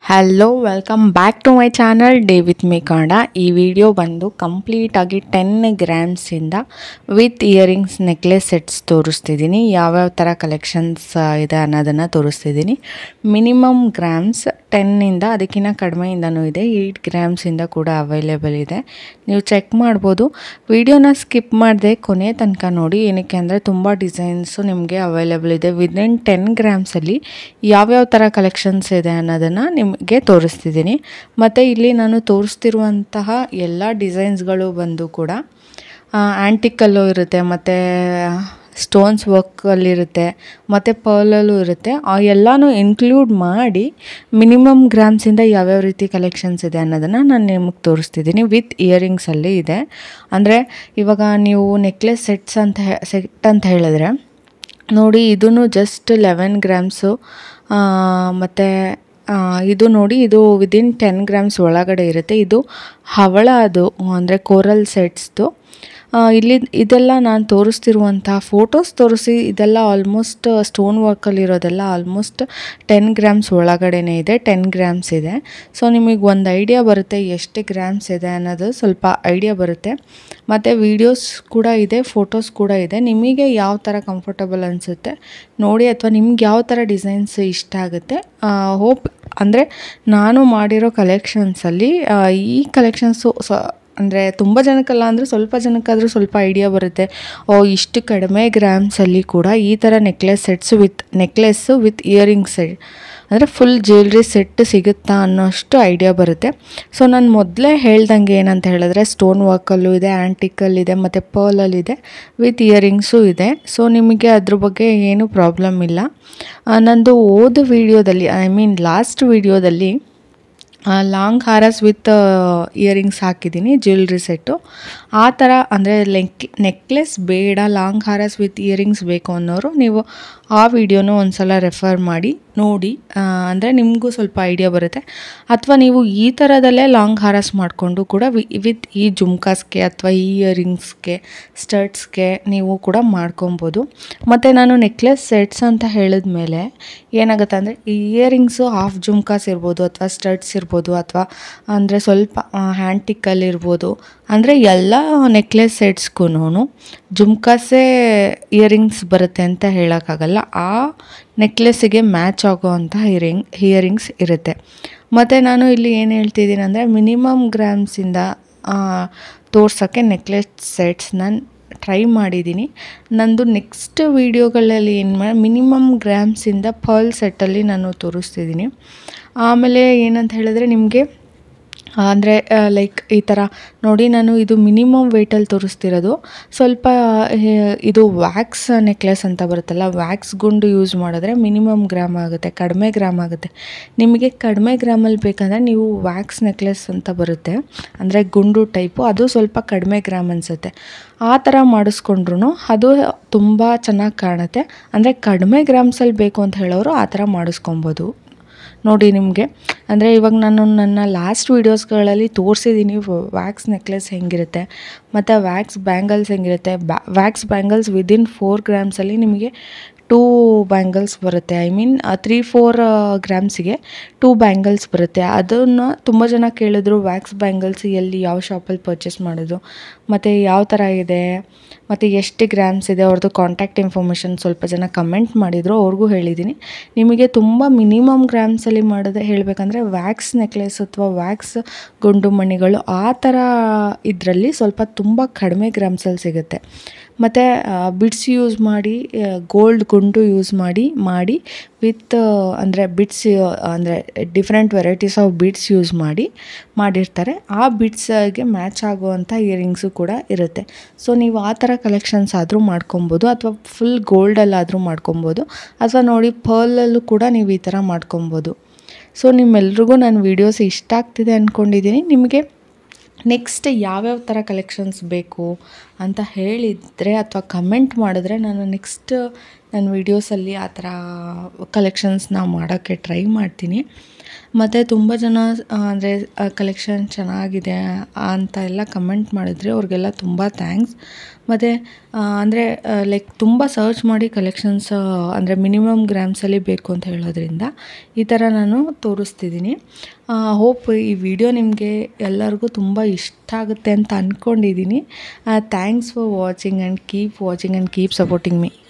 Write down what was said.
hello welcome back to my channel day with me Kannada ಈ video ಬಂದು ಕಂಪ್ಲೀಟಾಗಿ ten ಗ್ರಾಮ್ಸಿಂದ ವಿತ್ ಇಯರಿಂಗ್ಸ್ ನೆಕ್ಲೆಸ್ ಸೆಟ್ಸ್ ತೋರಿಸ್ತಿದ್ದೀನಿ ಯಾವ್ಯಾವ ಥರ ಕಲೆಕ್ಷನ್ಸ್ ಇದೆ ಅನ್ನೋದನ್ನು ತೋರಿಸ್ತಿದ್ದೀನಿ ಮಿನಿಮಮ್ ಗ್ರಾಮ್ಸ್ ಟೆನ್ನಿಂದ ಅದಕ್ಕಿಂತ ಕಡಿಮೆಯಿಂದನೂ ಇದೆ ಏಯ್ಟ್ ಗ್ರಾಮ್ಸಿಂದ ಕೂಡ ಅವೈಲೇಬಲ್ ಇದೆ ನೀವು ಚೆಕ್ ಮಾಡ್ಬೋದು ವಿಡಿಯೋನ ಸ್ಕಿಪ್ ಮಾಡದೆ ಕೊನೆ ತನಕ ನೋಡಿ ಏನಕ್ಕೆ ಅಂದರೆ ತುಂಬ ಡಿಸೈನ್ಸು ನಿಮಗೆ ಅವೈಲೇಬಲ್ ಇದೆ ವಿದಿನ್ ಟೆನ್ ಗ್ರಾಮ್ಸಲ್ಲಿ ಯಾವ್ಯಾವ ಥರ ಕಲೆಕ್ಷನ್ಸ್ ಇದೆ ಅನ್ನೋದನ್ನು ನಿಮಗೆ ತೋರಿಸ್ತಿದ್ದೀನಿ ಮತ್ತು ಇಲ್ಲಿ ನಾನು ತೋರಿಸ್ತಿರುವಂತಹ ಎಲ್ಲ ಡಿಸೈನ್ಸ್ಗಳು ಬಂದು ಕೂಡ ಆ್ಯಂಟಿಕಲ್ಲೂ ಇರುತ್ತೆ ಮತ್ತು ಸ್ಟೋನ್ಸ್ ವರ್ಕಲ್ಲಿರುತ್ತೆ ಮತ್ತು ಪರ್ಲಲ್ಲೂ ಇರುತ್ತೆ ಆ ಎಲ್ಲನೂ ಇನ್ಕ್ಲೂಡ್ ಮಾಡಿ ಮಿನಿಮಮ್ ಗ್ರಾಮ್ಸಿಂದ ಯಾವ್ಯಾವ ರೀತಿ ಕಲೆಕ್ಷನ್ಸ್ ಇದೆ ಅನ್ನೋದನ್ನು ನಾನು ನಿಮಗೆ ತೋರಿಸ್ತಿದ್ದೀನಿ ವಿತ್ ಇಯರಿಂಗ್ಸಲ್ಲಿ ಇದೆ ಅಂದರೆ ಇವಾಗ ನೀವು ನೆಕ್ಲೆಸ್ ಸೆಟ್ಸ್ ಅಂತ ಹೇ ಸೆಟ್ ಅಂತ ಹೇಳಿದ್ರೆ ನೋಡಿ ಇದೂ ಜಸ್ಟ್ ಲೆವೆನ್ ಗ್ರಾಮ್ಸು ಮತ್ತು ಇದು ನೋಡಿ ಇದು ವಿದಿನ್ ಟೆನ್ ಗ್ರಾಮ್ಸ್ ಒಳಗಡೆ ಇರುತ್ತೆ ಇದು ಹವಳ ಅದು ಅಂದರೆ ಕೋರಲ್ ಸೆಟ್ಸ್ದು ಇಲ್ಲಿ ಇದೆಲ್ಲ ನಾನು ತೋರಿಸ್ತಿರುವಂಥ ಫೋಟೋಸ್ ತೋರಿಸಿ ಇದೆಲ್ಲ ಆಲ್ಮೋಸ್ಟ್ ಸ್ಟೋನ್ ವರ್ಕಲ್ಲಿರೋದೆಲ್ಲ ಆಲ್ಮೋಸ್ಟ್ ಟೆನ್ ಗ್ರಾಮ್ಸ್ ಒಳಗಡೆನೇ ಇದೆ ಟೆನ್ ಗ್ರಾಮ್ಸ್ ಇದೆ ಸೊ ನಿಮಗೆ ಒಂದು ಐಡಿಯಾ ಬರುತ್ತೆ ಎಷ್ಟು ಗ್ರಾಮ್ಸ್ ಇದೆ ಅನ್ನೋದು ಸ್ವಲ್ಪ ಐಡಿಯಾ ಬರುತ್ತೆ ಮತ್ತು ವೀಡಿಯೋಸ್ ಕೂಡ ಇದೆ ಫೋಟೋಸ್ ಕೂಡ ಇದೆ ನಿಮಗೆ ಯಾವ ಥರ ಕಂಫರ್ಟಬಲ್ ಅನಿಸುತ್ತೆ ನೋಡಿ ಅಥವಾ ನಿಮ್ಗೆ ಯಾವ ಥರ ಡಿಸೈನ್ಸ್ ಇಷ್ಟ ಆಗುತ್ತೆ ಹೋಪ್ ಅಂದರೆ ನಾನು ಮಾಡಿರೋ ಕಲೆಕ್ಷನ್ಸಲ್ಲಿ ಈ ಕಲೆಕ್ಷನ್ಸು ಸ ಅಂದರೆ ತುಂಬ ಜನಕ್ಕಲ್ಲ ಅಂದರೆ ಸ್ವಲ್ಪ ಜನಕ್ಕಾದರೂ ಸ್ವಲ್ಪ ಐಡಿಯಾ ಬರುತ್ತೆ ಓ ಇಷ್ಟು ಕಡಿಮೆ ಗ್ರಾಮ್ಸಲ್ಲಿ ಕೂಡ ಈ ಥರ necklace sets with necklace with earrings set ಅಂದರೆ ಫುಲ್ ಜ್ಯುವೆಲ್ರಿ ಸೆಟ್ ಸಿಗುತ್ತಾ ಅನ್ನೋಷ್ಟು ಐಡಿಯಾ ಬರುತ್ತೆ ಸೊ ನಾನು ಮೊದಲೇ ಹೇಳ್ದಂಗೆ ಏನಂತ ಹೇಳಿದ್ರೆ ಸ್ಟೋನ್ ವರ್ಕಲ್ಲೂ ಇದೆ ಆ್ಯಂಟಿಕಲ್ಲಿದೆ ಮತ್ತು ಪರ್ಲಲ್ಲಿದೆ ವಿತ್ ಇಯರಿಂಗ್ಸು ಇದೆ ಸೊ ನಿಮಗೆ ಅದ್ರ ಬಗ್ಗೆ ಏನೂ ಪ್ರಾಬ್ಲಮ್ ಇಲ್ಲ ನಂದು ಓದು ವಿಡಿಯೋದಲ್ಲಿ ಐ ಮೀನ್ ಲಾಸ್ಟ್ ವಿಡಿಯೋದಲ್ಲಿ ಲಾಂಗ್ ಹಾರಸ್ ವಿತ್ ಇಯರಿಂಗ್ಸ್ ಹಾಕಿದ್ದೀನಿ ಜ್ಯುವೆಲ್ರಿ ಸೆಟ್ಟು ಆ ಥರ ಅಂದರೆ ಲೆಕ್ ನೆಕ್ಲೆಸ್ ಬೇಡ ಲಾಂಗ್ ಹಾರಸ್ ವಿತ್ ಇಯರಿಂಗ್ಸ್ ಬೇಕು ಅನ್ನೋರು ನೀವು ಆ ವಿಡಿಯೋನೂ ಒಂದು ಸಲ ರೆಫರ್ ಮಾಡಿ ನೋಡಿ ಅಂದರೆ ನಿಮಗೂ ಸ್ವಲ್ಪ ಐಡಿಯಾ ಬರುತ್ತೆ ಅಥವಾ ನೀವು ಈ ಥರದಲ್ಲೇ ಲಾಂಗ್ ಹಾರಸ್ ಮಾಡಿಕೊಂಡು ಕೂಡ ವಿ ವಿತ್ ಈ ಜುಮ್ಕಾಸ್ಗೆ ಅಥವಾ ಈ ಇಯರಿಂಗ್ಸ್ಗೆ ಸ್ಟರ್ಟ್ಸ್ಗೆ ನೀವು ಕೂಡ ಮಾಡ್ಕೊಬೋದು ಮತ್ತು ನಾನು ನೆಕ್ಲೆಸ್ ಸೆಟ್ಸ್ ಅಂತ ಹೇಳಿದ ಮೇಲೆ ಏನಾಗುತ್ತೆ ಅಂದರೆ ಈ ಇಯರಿಂಗ್ಸು ಹಾಫ್ ಜುಮ್ಕಾಸ್ ಇರ್ಬೋದು ಅಥವಾ ಸ್ಟರ್ಟ್ಸ್ ಇರ್ಬೋದು ಅಥವಾ ಅಂದರೆ ಸ್ವಲ್ಪ ಹ್ಯಾಂಟಿಕಲ್ ಇರ್ಬೋದು ಅಂದರೆ ಎಲ್ಲ ನೆಕ್ಲೆಸ್ ಸೆಟ್ಸ್ಗೂ ಜುಮ್ಕಾಸೇ ಇಯರಿಂಗ್ಸ್ ಬರುತ್ತೆ ಅಂತ ಹೇಳೋಕ್ಕಾಗಲ್ಲ ಆ ನೆಕ್ಲೆಸ್ಸಿಗೆ ಮ್ಯಾಚ್ ಆಗೋವಂಥ ಇಯರಿಂಗ್ ಇಯರಿಂಗ್ಸ್ ಇರುತ್ತೆ ಮತ್ತು ನಾನು ಇಲ್ಲಿ ಏನು ಹೇಳ್ತಿದ್ದೀನಿ ಅಂದರೆ ಮಿನಿಮಮ್ ಗ್ರಾಮ್ಸಿಂದ ತೋರ್ಸೋಕ್ಕೆ ನೆಕ್ಲೆಸ್ ಸೆಟ್ಸ್ ನಾನು ಟ್ರೈ ಮಾಡಿದ್ದೀನಿ ನಂದು ನೆಕ್ಸ್ಟ್ ವೀಡಿಯೋಗಳಲ್ಲಿ ಏನು ಮಾಡಿ ಮಿನಿಮಮ್ ಗ್ರಾಮ್ಸಿಂದ ಪರ್ಲ್ ಸೆಟ್ಟಲ್ಲಿ ನಾನು ತೋರಿಸ್ತಿದ್ದೀನಿ ಆಮೇಲೆ ಏನಂತ ಹೇಳಿದ್ರೆ ನಿಮಗೆ ಅಂದರೆ ಲೈಕ್ ಈ ಥರ ನೋಡಿ ನಾನು ಇದು ಮಿನಿಮಮ್ ವೆಯ್ಟಲ್ಲಿ ತೋರಿಸ್ತಿರೋದು ಸ್ವಲ್ಪ ಇದು ವ್ಯಾಕ್ಸ್ ನೆಕ್ಲೆಸ್ ಅಂತ ಬರುತ್ತಲ್ಲ ವ್ಯಾಕ್ಸ್ ಗುಂಡು ಯೂಸ್ ಮಾಡಿದ್ರೆ ಮಿನಿಮಮ್ ಗ್ರಾಮ್ ಆಗುತ್ತೆ ಕಡಿಮೆ ಗ್ರಾಮ್ ಆಗುತ್ತೆ ನಿಮಗೆ ಕಡಿಮೆ ಗ್ರಾಮಲ್ಲಿ ಬೇಕಂದರೆ ನೀವು ವ್ಯಾಕ್ಸ್ ನೆಕ್ಲೆಸ್ ಅಂತ ಬರುತ್ತೆ ಅಂದರೆ ಗುಂಡು ಟೈಪು ಅದು ಸ್ವಲ್ಪ ಕಡಿಮೆ ಗ್ರಾಮ್ ಅನಿಸುತ್ತೆ ಆ ಥರ ಮಾಡಿಸ್ಕೊಂಡ್ರು ಅದು ತುಂಬ ಚೆನ್ನಾಗಿ ಕಾಣುತ್ತೆ ಅಂದರೆ ಕಡಿಮೆ ಗ್ರಾಮ್ಸಲ್ಲಿ ಬೇಕು ಅಂತ ಹೇಳೋರು ಆ ಥರ ಮಾಡಿಸ್ಕೊಬೋದು ನೋಡಿ ನಿಮಗೆ ಅಂದರೆ ಇವಾಗ ನಾನು ನನ್ನ ಲಾಸ್ಟ್ ವೀಡಿಯೋಸ್ಗಳಲ್ಲಿ ತೋರಿಸಿದ್ದೀನಿ ವ್ಯಾಕ್ಸ್ ನೆಕ್ಲೆಸ್ ಹೆಂಗಿರುತ್ತೆ ಮತ್ತು ವ್ಯಾಕ್ಸ್ ಬ್ಯಾಂಗಲ್ಸ್ ಹೆಂಗಿರುತ್ತೆ ಬ್ಯಾ ವ್ಯಾಕ್ಸ್ ಬ್ಯಾಂಗಲ್ಸ್ ವಿದಿನ್ ಫೋರ್ ಗ್ರಾಮ್ಸಲ್ಲಿ ನಿಮಗೆ ಟೂ ಬ್ಯಾಂಗಲ್ಸ್ ಬರುತ್ತೆ ಐ ಮೀನ್ ತ್ರೀ ಫೋರ್ ಗ್ರಾಮ್ಸಿಗೆ ಟೂ ಬ್ಯಾಂಗಲ್ಸ್ ಬರುತ್ತೆ ಅದನ್ನು ತುಂಬ ಜನ ಕೇಳಿದ್ರು ವ್ಯಾಕ್ಸ್ ಬ್ಯಾಂಗಲ್ಸ್ ಎಲ್ಲಿ ಯಾವ ಶಾಪಲ್ಲಿ ಪರ್ಚೇಸ್ ಮಾಡೋದು ಮತ್ತು ಯಾವ ಥರ ಇದೆ ಮತ್ತು ಎಷ್ಟು ಗ್ರಾಮ್ಸ್ ಇದೆ ಅವ್ರದ್ದು ಕಾಂಟ್ಯಾಕ್ಟ್ ಇನ್ಫಾರ್ಮೇಷನ್ ಸ್ವಲ್ಪ ಜನ ಕಮೆಂಟ್ ಮಾಡಿದರು ಅವ್ರಿಗೂ ಹೇಳಿದ್ದೀನಿ ನಿಮಗೆ ತುಂಬ ಮಿನಿಮಮ್ ಗ್ರಾಮ್ಸಲ್ಲಿ ಮಾಡಿದ್ರೆ ಹೇಳಬೇಕಂದ್ರೆ ವ್ಯಾಕ್ಸ್ ನೆಕ್ಲೆಸ್ ಅಥವಾ ವ್ಯಾಕ್ಸ್ ಗುಂಡು ಮಣಿಗಳು ಆ ಥರ ಇದರಲ್ಲಿ ಸ್ವಲ್ಪ ತುಂಬ ಕಡಿಮೆ ಗ್ರಾಮ್ಸಲ್ಲಿ ಸಿಗುತ್ತೆ ಮತ್ತು ಬಿಡ್ಸ್ ಯೂಸ್ ಮಾಡಿ ಗೋಲ್ಡ್ ಗುಂಡು ಯೂಸ್ ಮಾಡಿ ಮಾಡಿ ವಿತ್ ಅಂದರೆ ಬಿಡ್ಸ್ ಅಂದರೆ different varieties of beads use ಮಾಡಿ ಮಾಡಿರ್ತಾರೆ ಆ ಬಿಡ್ಸ್ಗೆ ಮ್ಯಾಚ್ ಆಗುವಂಥ ಇಯರಿಂಗ್ಸು ಕೂಡ ಇರುತ್ತೆ ಸೊ ನೀವು ಆ ಥರ ಕಲೆಕ್ಷನ್ಸ್ ಆದರೂ ಮಾಡ್ಕೊಬೋದು ಅಥವಾ ಫುಲ್ ಗೋಲ್ಡಲ್ಲಾದರೂ ಮಾಡ್ಕೊಬೋದು ಅಥವಾ ನೋಡಿ ಪರ್ಲಲ್ಲೂ ಕೂಡ ನೀವು ಈ ಥರ ಮಾಡ್ಕೊಬೋದು ಸೊ ನಿಮ್ಮೆಲ್ರಿಗೂ ನನ್ನ ವೀಡಿಯೋಸ್ ಇಷ್ಟ ಆಗ್ತಿದೆ ಅಂದ್ಕೊಂಡಿದ್ದೀನಿ ನಿಮಗೆ ನೆಕ್ಸ್ಟ್ ಯಾವ್ಯಾವ ಥರ ಕಲೆಕ್ಷನ್ಸ್ ಬೇಕು ಅಂತ ಹೇಳಿದರೆ ಅಥವಾ ಕಮೆಂಟ್ ಮಾಡಿದ್ರೆ ನಾನು ನೆಕ್ಸ್ಟ್ ನನ್ನ ವೀಡಿಯೋಸಲ್ಲಿ ಆ ಥರ ಕಲೆಕ್ಷನ್ಸ್ನ ಮಾಡೋಕ್ಕೆ ಟ್ರೈ ಮಾಡ್ತೀನಿ ಮತ್ತು ತುಂಬ ಜನ ಅಂದರೆ ಕಲೆಕ್ಷನ್ ಚೆನ್ನಾಗಿದೆ ಅಂತ ಎಲ್ಲ ಕಮೆಂಟ್ ಮಾಡಿದರೆ ಅವ್ರಿಗೆಲ್ಲ ತುಂಬ ಥ್ಯಾಂಕ್ಸ್ ಮತ್ತು ಅಂದರೆ ಲೈಕ್ ತುಂಬ ಸರ್ಚ್ ಮಾಡಿ ಕಲೆಕ್ಷನ್ಸ್ ಅಂದರೆ ಮಿನಿಮಮ್ ಗ್ರಾಮ್ಸಲ್ಲಿ ಬೇಕು ಅಂತ ಹೇಳೋದ್ರಿಂದ ಈ ಥರ ನಾನು ತೋರಿಸ್ತಿದ್ದೀನಿ ಹೋಪ್ ಈ ವಿಡಿಯೋ ನಿಮಗೆ ಎಲ್ಲರಿಗೂ ತುಂಬ ಇಷ್ಟ ಆಗುತ್ತೆ ಅಂತ ಅಂದ್ಕೊಂಡಿದ್ದೀನಿ thanks for watching and keep watching and keep supporting me